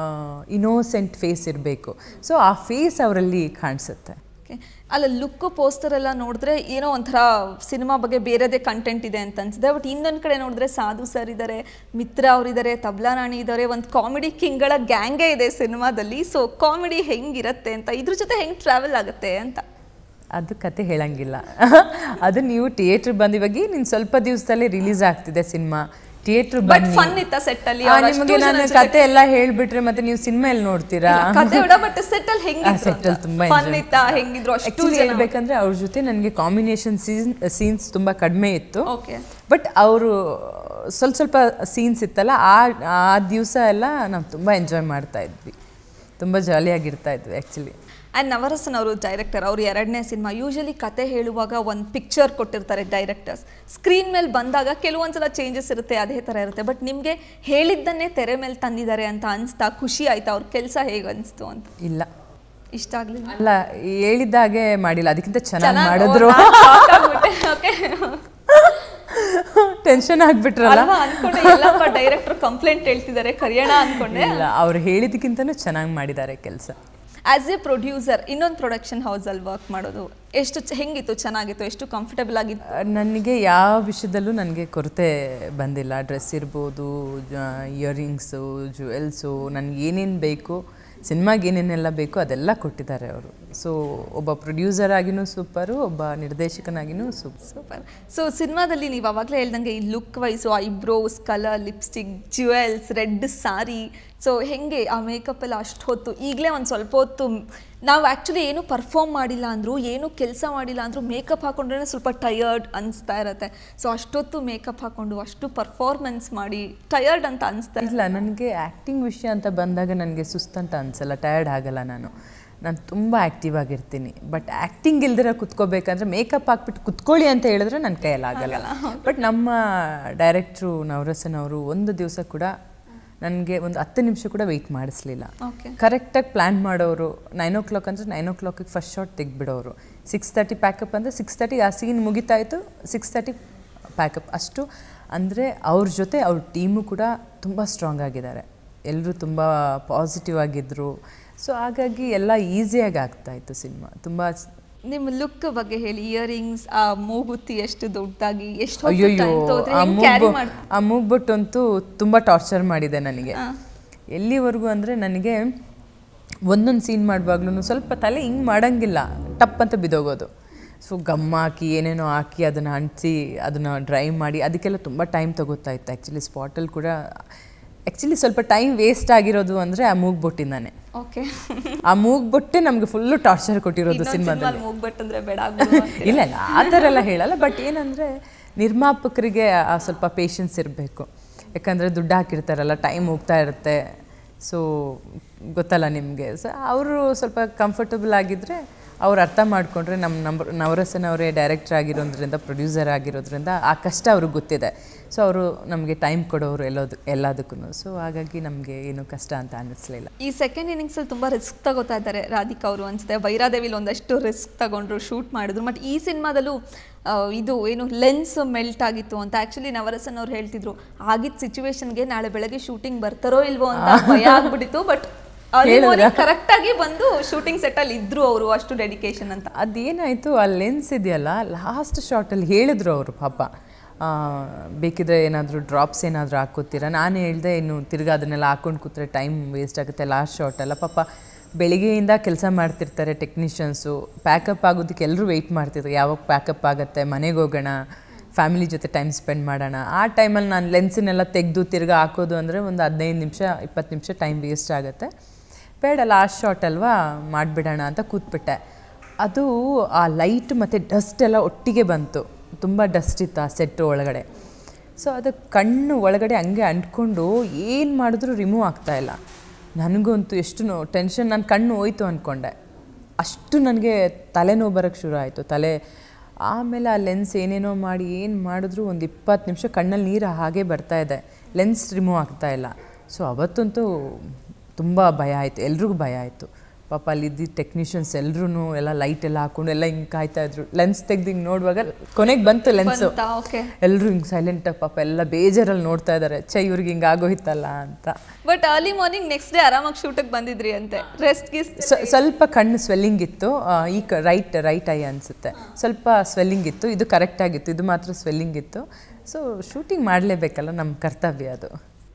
ಇನೋಸೆಂಟ್ ಫೇಸ್ ಇರಬೇಕು ಸೊ ಆ ಫೇಸ್ ಅವರಲ್ಲಿ ಕಾಣಿಸುತ್ತೆ Okay. ಅಲ್ಲ ಲುಕ್ ಪೋಸ್ಟರ್ ಎಲ್ಲ ನೋಡಿದ್ರೆ ಏನೋ ಒಂಥರ ಸಿನಿಮಾ ಬಗ್ಗೆ ಬೇರೆದೇ ಕಂಟೆಂಟ್ ಇದೆ ಅಂತ ಅನ್ಸುತ್ತೆ ಬಟ್ ಇನ್ನೊಂದ್ ಕಡೆ ನೋಡಿದ್ರೆ ಸಾಧು ಸರ್ ಇದ್ದಾರೆ ಮಿತ್ರ ಅವರಿದ್ದಾರೆ ತಬ್ಲಾ ರಾಣಿ ಇದ್ದಾರೆ ಒಂದು ಕಾಮಿಡಿ ಕಿಂಗ್ಗಳ ಗ್ಯಾಂಗೇ ಇದೆ ಸಿನಿಮಾದಲ್ಲಿ ಸೊ ಕಾಮಿಡಿ ಹೆಂಗಿರತ್ತೆ ಅಂತ ಇದ್ರ ಜೊತೆ ಹೆಂಗ್ ಟ್ರಾವೆಲ್ ಆಗುತ್ತೆ ಅಂತ ಅದು ಕತೆ ಹೇಳಂಗಿಲ್ಲ ಅದು ನೀವು ಥಿಯೇಟ್ರ್ ಬಂದು ಇವಾಗ ನೀನು ಸ್ವಲ್ಪ ದಿವಸದಲ್ಲೇ ರಿಲೀಸ್ ಆಗ್ತಿದೆ ಸಿನಿಮಾ ಥಿಯೇಟ್ರ್ ಬಟ್ ಬನ್ನಿ ಫನ್ ಇತ್ತ ಸೆಟ್ ಅಲ್ಲಿ ಆ, ಅವ್ರ್ ಅಷ್ಟು ನಿಮಗೆ ಜನ ನಾನು ಜೊತೆ- ಕತೆ ಎಲ್ಲ ಹೇಳ್ಬಿಟ್ರೆ ಮತ್ತೆ ನೀವು ಸಿನಿಮಾ ಎಲ್ಲಿ ನೋಡ್ತೀರಾ ಇಲ್ಲ, ಕತೆ ಬಿಡ ಬಟ್ ಸೆಟ್ ಅಲ್ಲಿ ಹೆಂಗಿದ್ರು ಸೆಟ್ ಅಲ್ಲಿ ತುಂಬಾ ಫನ್ ಇತ್ತ ಹೆಂಗಿದ್ರು ಅಷ್ಟು ಆಕ್ಚುಲಿ ಜನ ಹೇಳ್ಬೇಕಂದ್ರೆ ಅವ್ರ ಜೊತೆ ನನಗೆ ಕಾಂಬಿನೇಷನ್ ಸೀನ್ ಸೀನ್ಸ್ ತುಂಬಾ ಕಡಿಮೆ ಇತ್ತು ಓಕೆ ಬಟ್ ಅವರು ಸ್ವಲ್ಪ ಸ್ವಲ್ಪ ಸೀನ್ಸ್ ಇತ್ತಲ್ಲ ಆ ಆ ದಿವಸ ಎಲ್ಲ ನಾವು ತುಂಬ ಎಂಜಾಯ್ ಮಾಡ್ತಾ ಇದ್ವಿ ತುಂಬ ಜಾಲಿಯಾಗಿರ್ತಾ ಇದ್ವಿ ಆ್ಯಕ್ಚುಲಿ ಆ್ಯಂಡ್ ನವರಸನ್ ಅವರು ಡೈರೆಕ್ಟರ್ ಅವ್ರು ಎರಡನೇ ಸಿನಿಮಾ ಯೂಶಲಿ ಕತೆ ಹೇಳುವಾಗ ಒಂದು ಪಿಕ್ಚರ್ ಕೊಟ್ಟಿರ್ತಾರೆ ಡೈರೆಕ್ಟರ್ಸ್ ಸ್ಕ್ರೀನ್ ಮೇಲೆ ಬಂದಾಗ ಕೆಲವೊಂದ್ಸಲ ಚೇಂಜಸ್ ಇರುತ್ತೆ ಅದೇ ಥರ ಇರುತ್ತೆ ಬಟ್ ನಿಮಗೆ ಹೇಳಿದ್ದನ್ನೇ ತೆರೆ ಮೇಲೆ ತಂದಿದ್ದಾರೆ ಅಂತ ಅನಿಸ್ತಾ ಖುಷಿ ಆಯ್ತಾ ಅವ್ರ ಕೆಲಸ ಹೇಗೆ ಅನಿಸ್ತು ಅಂತ ಇಲ್ಲ ಇಷ್ಟ ಆಗಲಿಲ್ಲ ಅಲ್ಲ ಹೇಳಿದಾಗೆ ಮಾಡಿಲ್ಲ ಅದಕ್ಕಿಂತ ಚೆನ್ನಾಗಿ ಮಾಡಿದ್ರು ಓಕೆ ಟೆನ್ಷನ್ ಆಗ್ಬಿಟ್ರಲ್ಲ ಅಲ್ವಾ ಅನ್ಕೊಂಡೆ ಎಲ್ಲಪ್ಪ ಡೈರೆಕ್ಟರ್ ಕಂಪ್ಲೇಂಟ್ ಹೇಳ್ತಿದ್ದಾರೆ ಕರಿಯೋಣ ಅನ್ಕೊಂಡೆ ಇಲ್ಲ ಅವ್ರು ಹೇಳಿದಕ್ಕಿಂತನೂ ಚೆನ್ನಾಗಿ ಮಾಡಿದ್ದಾರೆ ಕೆಲಸ ಆಸ್ ಎ ಪ್ರೊಡ್ಯೂಸರ್ ಇನ್ನೊಂದು ಪ್ರೊಡಕ್ಷನ್ ಹೌಸಲ್ಲಿ ವರ್ಕ್ ಮಾಡೋದು ಎಷ್ಟು ಚ- ಹೆಂಗಿತ್ತು ಚೆನ್ನಾಗಿತ್ತು ಎಷ್ಟು ಕಂಫರ್ಟಬಲ್ ಆಗಿತ್ತು ನನಗೆ ಯಾವ ವಿಷಯದಲ್ಲೂ ನನಗೆ ಕೊರತೆ ಬಂದಿಲ್ಲ ಡ್ರೆಸ್ ಇರ್ಬೋದು ಇಯರಿಂಗ್ಸು ಜುವೆಲ್ಸು ನನಗೆ ಏನೇನು ಬೇಕು ಸಿನಿಮಾಗೆ ಏನೇನೆಲ್ಲ ಬೇಕು ಅದೆಲ್ಲ ಕೊಟ್ಟಿದ್ದಾರೆ ಅವರು ಸೊ ಒಬ್ಬ ಪ್ರೊಡ್ಯೂಸರ್ ಆಗಿನೂ ಸೂಪರು ಒಬ್ಬ ನಿರ್ದೇಶಕನಾಗಿನೂ ಸೂಪರ್ ಸೂಪರ್ ಸೊ ಸಿನಿಮಾದಲ್ಲಿ ನೀವು ಅವಾಗಲೇ ಹೇಳ್ದಂಗೆ ಈ look wise eyebrows colour lipstick jewels red sari so ಹೆಂಗೆ ಆ ಮೇಕಪ್ ಎಲ್ಲ ಅಷ್ಟು ಹೊತ್ತು ಈಗಲೇ ಒಂದು ಸ್ವಲ್ಪ ಹೊತ್ತು ನಾವು ಆ್ಯಕ್ಚುಲಿ ಏನು ಪರ್ಫಾರ್ಮ್ ಮಾಡಿಲ್ಲ ಅಂದರೂ ಏನು ಕೆಲಸ ಮಾಡಿಲ್ಲ ಅಂದರೂ ಮೇಕಪ್ ಹಾಕೊಂಡ್ರೆ ಸ್ವಲ್ಪ ಟಯರ್ಡ್ ಅನಿಸ್ತಾ ಇರುತ್ತೆ ಸೊ ಅಷ್ಟೊತ್ತು ಮೇಕಪ್ ಹಾಕೊಂಡು ಅಷ್ಟು ಪರ್ಫಾರ್ಮೆನ್ಸ್ ಮಾಡಿ ಟಯರ್ಡ್ ಅಂತ ಅನಿಸ್ತಾ ಇಲ್ಲ ನನಗೆ ಆ್ಯಕ್ಟಿಂಗ್ ವಿಷಯ ಅಂತ ಬಂದಾಗ ನನಗೆ ಸುಸ್ತಂತ ಅನಿಸಲ್ಲ ಟಯರ್ಡ್ ಆಗಲ್ಲ ನಾನು ನಾನು ತುಂಬ ಆ್ಯಕ್ಟಿವ್ ಆಗಿರ್ತೀನಿ ಬಟ್ ಆ್ಯಕ್ಟಿಂಗ್ ಇಲ್ದಿರ ಕುತ್ಕೋಬೇಕಂದ್ರೆ ಮೇಕಪ್ ಹಾಕ್ಬಿಟ್ಟು ಕುತ್ಕೊಳ್ಳಿ ಅಂತ ಹೇಳಿದ್ರೆ ನನ್ನ ಕೈಯಲ್ಲಿ ಆಗಲ್ಲ ಬಟ್ ನಮ್ಮ ಡೈರೆಕ್ಟ್ರು ನವರಸನ್ ಅವರು ಒಂದು ದಿವಸ ಕೂಡ ನನಗೆ ಒಂದು ಹತ್ತು ನಿಮಿಷ ಕೂಡ ವೆಯ್ಟ್ ಮಾಡಿಸ್ಲಿಲ್ಲ ಓಕೆ ಕರೆಕ್ಟಾಗಿ ಪ್ಲ್ಯಾನ್ ಮಾಡೋರು ನೈನ್ ಓ ಕ್ಲಾಕ್ ಅಂದರೆ ನೈನ್ ಓ ಕ್ಲಾಕಿಗೆ ಫಸ್ಟ್ ಶಾಟ್ ತೆಗ್ಬಿಡೋರು ಸಿಕ್ಸ್ ತರ್ಟಿ ಪ್ಯಾಕಪ್ ಅಂದರೆ ಸಿಕ್ಸ್ ತರ್ಟಿ ಆ ಸೀನ್ ಮುಗಿತಾಯಿತು ಸಿಕ್ಸ್ ತರ್ಟಿ ಪ್ಯಾಕಪ್ ಅಷ್ಟು ಅಂದರೆ ಅವ್ರ ಜೊತೆ ಅವ್ರ ಟೀಮು ಕೂಡ ತುಂಬ ಸ್ಟ್ರಾಂಗ್ ಆಗಿದ್ದಾರೆ ಎಲ್ಲರೂ ತುಂಬ ಪಾಸಿಟಿವ್ ಆಗಿದ್ದರು ಸೊ ಹಾಗಾಗಿ ಎಲ್ಲ ಈಸಿಯಾಗಿ ಆಗ್ತಾಯಿತ್ತು ಸಿನಿಮಾ ತುಂಬ ನಿಮ್ಮ ಲುಕ್ ಬಗ್ಗೆ ಹೇಳಿ ಇಯರಿಂಗ್ಸ್ ಆ ಮೂಗುತಿ ಎಷ್ಟು ದೊಡ್ಡದಾಗಿ ಎಷ್ಟು ಅಯ್ಯೋಯ್ಯೋ ಆ ಕ್ಯಾರಿ ಮೂಗು ಮಾಡಿ ಆ ಮೂಗ್ಬೊಟ್ಟಂತೂ ತುಂಬ ಟಾರ್ಚರ್ ಮಾಡಿದೆ ನನಗೆ ಎಲ್ಲಿವರೆಗೂ ಅಂದರೆ ನನಗೆ ಒಂದೊಂದು ಸೀನ್ ಮಾಡುವಾಗ್ಲೂ ಸ್ವಲ್ಪ ತಲೆ ಹಿಂಗೆ ಮಾಡಂಗಿಲ್ಲ ಟಪ್ ಅಂತ ಬಿದೋಗೋದು ಸೊ ಗಮ್ ಹಾಕಿ ಏನೇನೋ ಹಾಕಿ ಅದನ್ನು ಅಂಟಿಸಿ ಅದನ್ನು ಡ್ರೈ ಮಾಡಿ ಅದಕ್ಕೆಲ್ಲ ತುಂಬ ಟೈಮ್ ತಗೋತಾ ಇತ್ತು ಆ್ಯಕ್ಚುಲಿ ಸ್ಪಾಟಲ್ಲಿ ಕೂಡ ಆ್ಯಕ್ಚುಲಿ ಸ್ವಲ್ಪ ಟೈಮ್ ವೇಸ್ಟ್ ಆಗಿರೋದು ಅಂದರೆ ಆ ಮೂಗ್ಬೊಟ್ಟಿಂದಾನೆ ಓಕೆ ಆ ಮೂಗ್ಬೊಟ್ಟೆ ನಮಗೆ ಫುಲ್ಲು ಟಾರ್ಚರ್ ಕೊಟ್ಟಿರೋದು ಸಿನಿಮಾದಲ್ಲಿ ಮೂಗ್ಬಟ್ ಅಂದ್ರೆ ಬೇಡ ಆಗ್ಬಿಡು ಅಂತ. ಇಲ್ಲ ಇಲ್ಲ ಆ ಥರ ಎಲ್ಲ ಹೇಳಲ್ಲ ಬಟ್ ಏನಂದರೆ ನಿರ್ಮಾಪಕರಿಗೆ ಆ ಸ್ವಲ್ಪ ಪೇಷನ್ಸ್ ಇರಬೇಕು ಯಾಕಂದರೆ ದುಡ್ಡು ಹಾಕಿರ್ತಾರಲ್ಲ ಟೈಮ್ ಹೋಗ್ತಾ ಇರುತ್ತೆ ಸೊ ಗೊತ್ತಲ್ಲ ನಿಮಗೆ ಸೊ ಅವರು ಸ್ವಲ್ಪ ಕಂಫರ್ಟಬಲ್ ಆಗಿದ್ದರೆ ಅವ್ರು ಅರ್ಥ ಮಾಡಿಕೊಂಡ್ರೆ ನಮ್ಮ ನಂಬರ್ ನವರಸನ್ ಅವರೇ ಡೈರೆಕ್ಟರ್ ಆಗಿರೋದ್ರಿಂದ ಪ್ರೊಡ್ಯೂಸರ್ ಆಗಿರೋದ್ರಿಂದ ಆ ಕಷ್ಟ ಅವ್ರಿಗೆ ಗೊತ್ತಿದೆ ಸೊ ಅವರು ನಮಗೆ ಟೈಮ್ ಕೊಡೋರು ಎಲ್ಲೋದು ಎಲ್ಲದಕ್ಕೂ ಸೊ ಹಾಗಾಗಿ ನಮಗೆ ಏನು ಕಷ್ಟ ಅಂತ ಅನ್ನಿಸ್ಲಿಲ್ಲ ಈ ಸೆಕೆಂಡ್ ಇನ್ನಿಂಗ್ಸ್ ಅಲ್ಲಿ ತುಂಬಾ ರಿಸ್ಕ್ ತಗೋತಾ ಇದ್ದಾರೆ ರಾಧಿಕಾ ಅವರು ಅನ್ಸುತ್ತೆ ಬೈರಾದೇವಿಲಿ ಒಂದಷ್ಟು ರಿಸ್ಕ್ ತಗೊಂಡ್ರು ಶೂಟ್ ಮಾಡಿದ್ರು ಬಟ್ ಈ ಸಿನಿಮಾದಲ್ಲೂ ಆ, ಇದು ಏನು ಲೆನ್ಸ್ ಮೆಲ್ಟ್ ಆಗಿತ್ತು ಅಂತ ಆಕ್ಚುಲಿ ನವರಸನ್ ಅವ್ರು ಹೇಳ್ತಿದ್ರು ಆಗಿದ್ದ ಸಿಚುವೇಶನ್ಗೆ ನಾಳೆ ಬೆಳಗ್ಗೆ ಶೂಟಿಂಗ್ ಬರ್ತಾರೋ ಇಲ್ವೋ ಅಂತ ಭಯ ಆಗ್ಬಿಟ್ಟಿತ್ತು ಬಟ್ ಕರೆಕ್ಟ್ ಆಗಿ ಬಂದು ಶೂಟಿಂಗ್ ಸೆಟ್ ಅಲ್ಲಿ ಇದ್ರು ಅವರು ಅಷ್ಟು ಡೆಡಿಕೇಶನ್ ಅಂತ ಅದೇನಾಯಿತು ಆ ಲೆನ್ಸ್ ಇದೆಯಲ್ಲ ಲಾಸ್ಟ್ ಶಾರ್ಟಲ್ಲಿ ಹೇಳಿದ್ರು ಅವರು ಪಾಪ ಆ, ಬೇಕಿದ್ರೆ ಏನಾದರೂ ಡ್ರಾಪ್ಸ್ ಏನಾದರೂ ಹಾಕೋತೀರಾ ನಾನು ಹೇಳ್ದೆ ಇನ್ನು ತಿರ್ಗಾ ಅದನ್ನೆಲ್ಲ ಹಾಕೊಂಡು ಕೂತ್ರೆ ಟೈಮ್ ವೇಸ್ಟ್ ಆಗುತ್ತೆ ಲಾಸ್ಟ್ ಶಾರ್ಟಲ್ಲ ಪಾಪ ಬೆಳಿಗ್ಗೆಯಿಂದ ಕೆಲಸ ಮಾಡ್ತಿರ್ತಾರೆ ಟೆಕ್ನಿಷಿಯನ್ಸು ಪ್ಯಾಕಪ್ ಆಗೋದಕ್ಕೆ ಎಲ್ಲರೂ ವೆಯ್ಟ್ ಮಾಡ್ತಿದ್ರು ಯಾವಾಗ ಪ್ಯಾಕಪ್ ಆಗುತ್ತೆ ಮನೆಗೆ ಹೋಗೋಣ ಫ್ಯಾಮಿಲಿ ಜೊತೆ ಟೈಮ್ ಸ್ಪೆಂಡ್ ಮಾಡೋಣ ಆ ಟೈಮಲ್ಲಿ ನಾನು ಲೆನ್ಸನ್ನೆಲ್ಲ ತೆಗೆದು ತಿರ್ಗಾ ಹಾಕೋದು ಅಂದರೆ ಒಂದು ಹದಿನೈದು ನಿಮಿಷ ಇಪ್ಪತ್ತು ನಿಮಿಷ ಟೈಮ್ ವೇಸ್ಟ್ ಆಗುತ್ತೆ ಬೇಡ ಲಾಸ್ಟ್ ಶಾಟ್ ಅಲ್ವಾ ಮಾಡಿಬಿಡೋಣ ಅಂತ ಕೂತ್ಬಿಟ್ಟೆ ಅದು ಆ ಲೈಟ್ ಮತ್ತು ಡಸ್ಟ್ ಎಲ್ಲ ಒಟ್ಟಿಗೆ ಬಂತು ತುಂಬ ಡಸ್ಟ್ ಇತ್ತು ಆ ಸೆಟ್ ಒಳಗಡೆ ಸೊ ಅದು ಕಣ್ಣು ಒಳಗಡೆ ಹಂಗೆ ಅಂಟ್ಕೊಂಡು ಏನು ಮಾಡಿದ್ರೂ ರಿಮೂವ್ ಆಗ್ತಾಯಿಲ್ಲ ನನಗಂತೂ ಎಷ್ಟು ನೋ ಟೆನ್ಷನ್ ನನ್ನ ಕಣ್ಣು ಹೋಯ್ತು ಅಂದ್ಕೊಂಡೆ ಅಷ್ಟು ನನಗೆ ತಲೆನೋವು ಬರೋಕ್ಕೆ ಶುರು ಆಯಿತು ತಲೆ ಆಮೇಲೆ ಆ ಲೆನ್ಸ್ ಏನೇನೋ ಮಾಡಿ ಏನು ಮಾಡಿದ್ರು ಒಂದು ಇಪ್ಪತ್ತು ನಿಮಿಷ ಕಣ್ಣಲ್ಲಿ ನೀರು ಹಾಗೆ ಬರ್ತಾ ಇದೆ ಲೆನ್ಸ್ ರಿಮೂವ್ ಆಗ್ತಾ ಇಲ್ಲ ಸೊ ಅವತ್ತಂತೂ ತುಂಬ ಭಯ ಆಯಿತು ಎಲ್ರಿಗೂ ಭಯ ಆಯಿತು ಪಾಪ ಅಲ್ಲಿ ಇದ್ದಿದ್ದ ಟೆಕ್ನಿಷಿಯನ್ಸ್ ಎಲ್ಲರೂ ಎಲ್ಲ ಲೈಟ್ ಎಲ್ಲ ಹಾಕೊಂಡು ಎಲ್ಲ ಹಿಂಗೆ ಕಾಯ್ತಾ ಇದ್ರು ಲೆನ್ಸ್ ತೆಗ್ದು ಹಿಂಗೆ ನೋಡುವಾಗ ಕೊನೆಗೆ ಬಂತು ಲೆನ್ಸು ಓಕೆ ಎಲ್ಲರೂ ಹಿಂಗೆ ಸೈಲೆಂಟಾಗಿ ಪಾಪ ಎಲ್ಲ ಬೇಜಾರಲ್ಲಿ ನೋಡ್ತಾ ಇದ್ದಾರೆ ಛೆ ಇವ್ರಿಗೆ ಹಿಂಗೆ ಆಗೋಯ್ತಲ್ಲ ಅಂತ but early morning next day ಆರಾಮಾಗಿ ಶೂಟಿಗೆ ಬಂದಿದ್ರಿ ಅಂತೆ ರೆಸ್ಟ್ ಗೀಸ್ ಸ- ಸ್ವಲ್ಪ ಕಣ್ಣು ಸ್ವೆಲ್ಲಿಂಗ್ ಇತ್ತು ಆ, ಈ ಕ ರೈಟ್ ರೈಟ್ ಐ ಅನಿಸುತ್ತೆ ಸ್ವಲ್ಪ ಸ್ವೆಲ್ಲಿಂಗ್ ಇತ್ತು ಇದು ಕರೆಕ್ಟ್ ಆಗಿತ್ತು ಇದು ಮಾತ್ರ ಸ್ವೆಲ್ಲಿಂಗ್ ಇತ್ತು ಸೊ ಶೂಟಿಂಗ್ ಮಾಡಲೇಬೇಕಲ್ಲ ನಮ್ಮ ಕರ್ತವ್ಯ ಅದು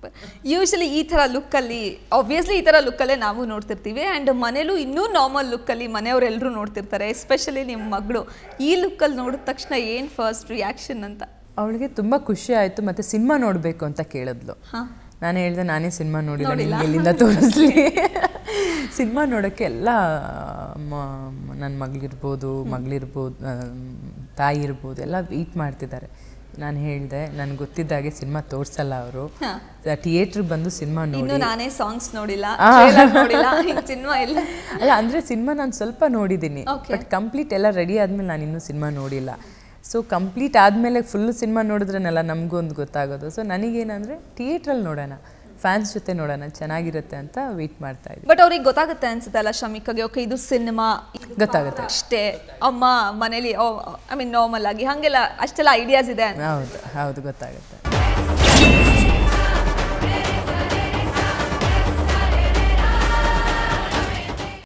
ಯೂಶಲಿ ಈ ಥರ ಲುಕ್ಕಲ್ಲಿ ಆಬ್ವಿಯಸ್ಲಿ ಈ ಥರ ಲುಕ್ಕಲ್ಲೇ ನಾವು ನೋಡ್ತಿರ್ತೀವಿ ಆ್ಯಂಡ್ ಮನೇಲೂ ಇನ್ನೂ ನಾರ್ಮಲ್ ಲುಕ್ಕಲ್ಲಿ ಮನೆಯವರೆಲ್ಲರೂ ನೋಡ್ತಿರ್ತಾರೆ ಎಸ್ಪೆಷಲಿ ನಿಮ್ಮ ಮಗಳು ಈ ಲುಕ್ಕಲ್ಲಿ ನೋಡಿದ ತಕ್ಷಣ ಏನು ಫಸ್ಟ್ ರಿಯಾಕ್ಷನ್ ಅಂತ ಅವಳಿಗೆ ತುಂಬ ಖುಷಿ ಆಯಿತು ಮತ್ತು ಸಿನಿಮಾ ನೋಡಬೇಕು ಅಂತ ಕೇಳಿದ್ಲು ಹಾಂ ನಾನು ಹೇಳ್ದೆ ನಾನೇ ಸಿನಿಮಾ ನೋಡಿಲ್ಲ ನಿಮ್ಗೆ ಎಲ್ಲಿಂದ ತೋರಿಸ್ಲಿ ಸಿನಿಮಾ ನೋಡೋಕ್ಕೆ ಎಲ್ಲ ನನ್ನ ಮಗಳಿರ್ಬೋದು ಮಗಳಿರ್ಬೋದು ಆ, ತಾಯಿ ಇರ್ಬೋದು ಎಲ್ಲ ವೆಯ್ಟ್ ಮಾಡ್ತಿದ್ದಾರೆ ನಾನು ಹೇಳಿದೆ ನನಗೆ ಗೊತ್ತಿದ್ದಾಗೆ ಸಿನಿಮಾ ತೋರಿಸಲ್ಲ ಅವರು ಹಾ. ಥಿಯೇಟ್ರಿಗೆ ಬಂದು ಸಿನಿಮಾ ನೋಡಿ ಇನ್ನು ನಾನೇ ಸಾಂಗ್ಸ್ ನೋಡಿಲ್ಲ trailer ನೋಡಿಲ್ಲ ಸಿನಿಮಾ ಇಲ್ಲ ಅಲ್ಲ ಅಂದರೆ ಸಿನಿಮಾ ನಾನು ಸ್ವಲ್ಪ ನೋಡಿದ್ದೀನಿ Okay. ಬಟ್ ಕಂಪ್ಲೀಟ್ ಎಲ್ಲ ರೆಡಿ ಆದಮೇಲೆ ನಾನು ಇನ್ನೂ ಸಿನಿಮಾ ನೋಡಿಲ್ಲ ಸೊ ಕಂಪ್ಲೀಟ್ ಆದಮೇಲೆ ಫುಲ್ ಸಿನಿಮಾ ನೋಡಿದ್ರೇನೆಲ್ಲ ನಮಗೂ ಒಂದು ಗೊತ್ತಾಗೋದು ಸೊ ನನಗೇನಂದರೆ ಥಿಯೇಟ್ರಲ್ಲಿ ನೋಡೋಣ ಫ್ಯಾನ್ಸ್ ಜೊತೆ ನೋಡೋಣ ಚೆನ್ನಾಗಿರುತ್ತೆ ಅಂತ ವೆಯ್ಟ್ ಮಾಡ್ತಾ ಇದ್ದೆ ಬಟ್ ಅವ್ರಿಗೆ ಗೊತ್ತಾಗುತ್ತೆ ಅನ್ಸುತ್ತೆ ಅಲ್ಲ ಶಮಿಕಾಗೆ ಓಕೆ ಇದು ಸಿನಿಮಾ ಗೊತ್ತಾಗುತ್ತೆ ಅಷ್ಟೇ ಅಮ್ಮ ಮನೇಲಿ ಐ ಮೀನ್ ನಾರ್ಮಲ್ ಆಗಿ ಹಾಗೆಲ್ಲ ಅಷ್ಟೆಲ್ಲ ಐಡಿಯಾಸ್ ಇದೆ ಅಂತ ಹೌದು ಹೌದು ಗೊತ್ತಾಗುತ್ತೆ